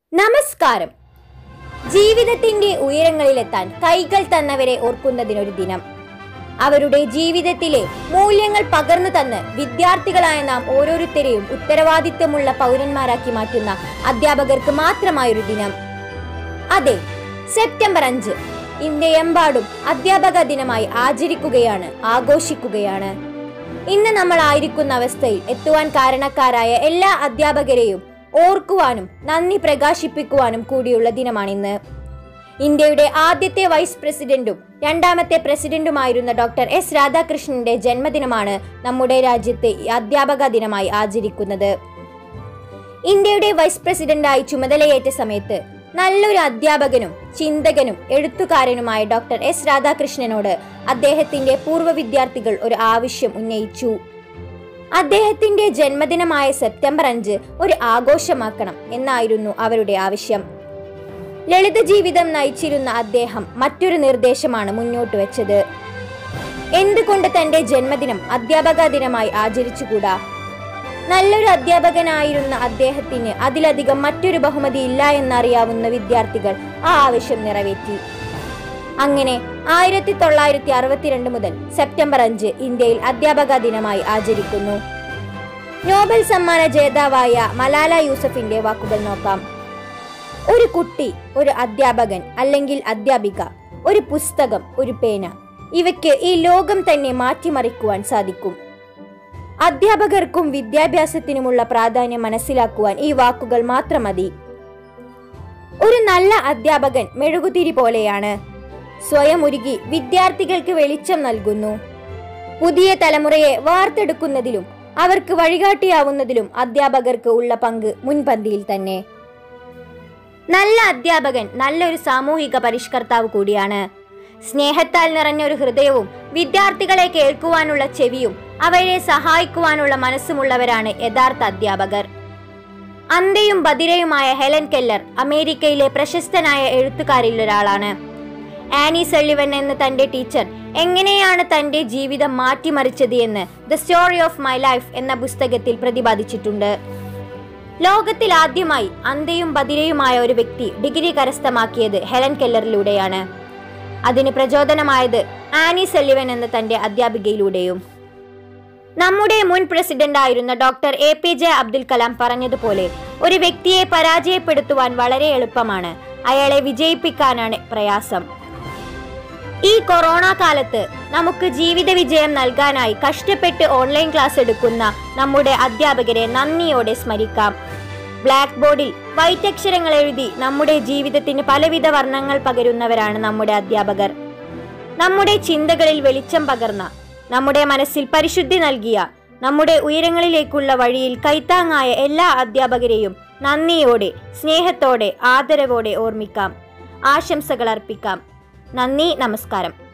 നമസ്കാരം ജീവിതത്തിന്റെ ഉയരങ്ങളിലെത്താൻ കൈകൾ തന്നവരെ ഓർക്കുന്നതിനൊരു ദിനം അവരുടെ ജീവിതത്തിലെ മൂല്യങ്ങൾ പകർന്നു തന്ന് വിദ്യാർത്ഥികളായ നാം ഓരോരുത്തരെയും ഉത്തരവാദിത്വമുള്ള പൗരന്മാരാക്കി മാറ്റുന്ന അധ്യാപകർക്ക് മാത്രമായൊരു ദിനം അതെ സെപ്റ്റംബർ അഞ്ച് ഇന്ത്യയെമ്പാടും അധ്യാപക ദിനമായി ആചരിക്കുകയാണ് ആഘോഷിക്കുകയാണ് ഇന്ന് നമ്മൾ ആയിരിക്കുന്ന അവസ്ഥയിൽ എത്തുവാൻ കാരണക്കാരായ എല്ലാ അധ്യാപകരെയും ഓർക്കുവാനും നന്ദി പ്രകാശിപ്പിക്കുവാനും കൂടിയുള്ള ദിനമാണിന്ന് ഇന്ത്യയുടെ ആദ്യത്തെ വൈസ് പ്രസിഡന്റും രണ്ടാമത്തെ പ്രസിഡന്റുമായിരുന്ന ഡോക്ടർ എസ് രാധാകൃഷ്ണന്റെ ജന്മദിനമാണ് നമ്മുടെ രാജ്യത്തെ ഈ അധ്യാപക ദിനമായി ആചരിക്കുന്നത് ഇന്ത്യയുടെ വൈസ് പ്രസിഡന്റായി ചുമതലയേറ്റ സമയത്ത് നല്ലൊരു അധ്യാപകനും ചിന്തകനും എഴുത്തുകാരനുമായ ഡോക്ടർ എസ് രാധാകൃഷ്ണനോട് അദ്ദേഹത്തിന്റെ പൂർവ്വ വിദ്യാർത്ഥികൾ ഒരു ആവശ്യം ഉന്നയിച്ചു അദ്ദേഹത്തിന്റെ ജന്മദിനമായ സെപ്റ്റംബർ അഞ്ച് ഒരു ആഘോഷമാക്കണം എന്നായിരുന്നു അവരുടെ ആവശ്യം ലളിത ജീവിതം നയിച്ചിരുന്ന അദ്ദേഹം മറ്റൊരു നിർദ്ദേശമാണ് മുന്നോട്ട് വെച്ചത് എന്തുകൊണ്ട് തന്റെ ജന്മദിനം അധ്യാപക ദിനമായി ആചരിച്ചുകൂടാ നല്ലൊരു അധ്യാപകനായിരുന്ന അദ്ദേഹത്തിന് അതിലധികം മറ്റൊരു ബഹുമതി ഇല്ല എന്നറിയാവുന്ന വിദ്യാർത്ഥികൾ ആ ആവശ്യം നിറവേറ്റി അങ്ങനെ ആയിരത്തി തൊള്ളായിരത്തി അറുപത്തിരണ്ട് മുതൽ സെപ്റ്റംബർ അഞ്ച് ഇന്ത്യയിൽ അധ്യാപക ദിനമായി ആചരിക്കുന്നു നോബൽ സമ്മാന ജേതാവായ മലാല യൂസഫിന്റെ വാക്കുകൾ നോക്കാം ഒരു കുട്ടി ഒരു അധ്യാപകൻ അല്ലെങ്കിൽ അധ്യാപിക ഒരു പുസ്തകം ഒരു പേന ഇവയ്ക്ക് ഈ ലോകം തന്നെ മാറ്റിമറിക്കുവാൻ സാധിക്കും അധ്യാപകർക്കും വിദ്യാഭ്യാസത്തിനുമുള്ള പ്രാധാന്യം മനസ്സിലാക്കുവാൻ ഈ വാക്കുകൾ മാത്രം മതി ഒരു നല്ല അധ്യാപകൻ മെഴുകുതിരി പോലെയാണ് സ്വയം ഉരുകി വിദ്യാർത്ഥികൾക്ക് വെളിച്ചം നൽകുന്നു പുതിയ തലമുറയെ വാർത്തെടുക്കുന്നതിലും അവർക്ക് വഴികാട്ടിയാവുന്നതിലും അധ്യാപകർക്ക് ഉള്ള പങ്ക് മുൻപന്തിയിൽ തന്നെ നല്ല അധ്യാപകൻ നല്ലൊരു സാമൂഹിക പരിഷ്കർത്താവ് കൂടിയാണ് സ്നേഹത്താൽ നിറഞ്ഞ ഒരു ഹൃദയവും വിദ്യാർത്ഥികളെ കേൾക്കുവാനുള്ള ചെവിയും അവരെ സഹായിക്കുവാനുള്ള മനസ്സുമുള്ളവരാണ് യഥാർത്ഥ അധ്യാപകർ അന്തയും ബദിരയുമായ ഹെലൻ കെല്ലർ അമേരിക്കയിലെ പ്രശസ്തനായ എഴുത്തുകാരിൽ ഒരാളാണ് ആനി സള്ളിവൻ എന്ന തന്റെ ടീച്ചർ എങ്ങനെയാണ് തന്റെ ജീവിതം മാറ്റിമറിച്ചത് എന്ന് the story of my life എന്ന പുസ്തകത്തിൽ പ്രതിപാദിച്ചിട്ടുണ്ട് ലോകത്തിൽ ആദ്യമായി അന്തയും ബദിരയുമായ ഒരു വ്യക്തി ഡിഗ്രി കരസ്ഥമാക്കിയത് ഹെലൻ കെല്ലറിലൂടെയാണ് അതിന് പ്രചോദനമായത് ആനി സള്ളിവൻ എന്ന തന്റെ അധ്യാപികയിലൂടെയും നമ്മുടെ മുൻ പ്രസിഡന്റ് ആയിരുന്ന doctor A P J Abdul Kalam പറഞ്ഞതുപോലെ ഒരു വ്യക്തിയെ പരാജയപ്പെടുത്തുവാൻ വളരെ എളുപ്പമാണ് അയാളെ വിജയിപ്പിക്കാനാണ് പ്രയാസം ഈ കൊറോണ കാലത്ത് നമുക്ക് ജീവിത വിജയം നൽകാനായി കഷ്ടപ്പെട്ട് ഓൺലൈൻ ക്ലാസ് എടുക്കുന്ന നമ്മുടെ അധ്യാപകരെ നന്ദിയോടെ സ്മരിക്കാം ബ്ലാക്ക് ബോർഡിൽ വൈറ്റ് അക്ഷരങ്ങൾ എഴുതി നമ്മുടെ ജീവിതത്തിന് പലവിധ വർണ്ണങ്ങൾ പകരുന്നവരാണ് നമ്മുടെ അധ്യാപകർ നമ്മുടെ ചിന്തകളിൽ വെളിച്ചം പകർന്ന നമ്മുടെ മനസ്സിൽ പരിശുദ്ധി നൽകിയ നമ്മുടെ ഉയരങ്ങളിലേക്കുള്ള വഴിയിൽ കൈത്താങ്ങായ എല്ലാ അധ്യാപകരെയും നന്ദിയോടെ സ്നേഹത്തോടെ ആദരവോടെ ഓർമ്മിക്കാം ആശംസകൾ അർപ്പിക്കാം നന്ദി നമസ്കാരം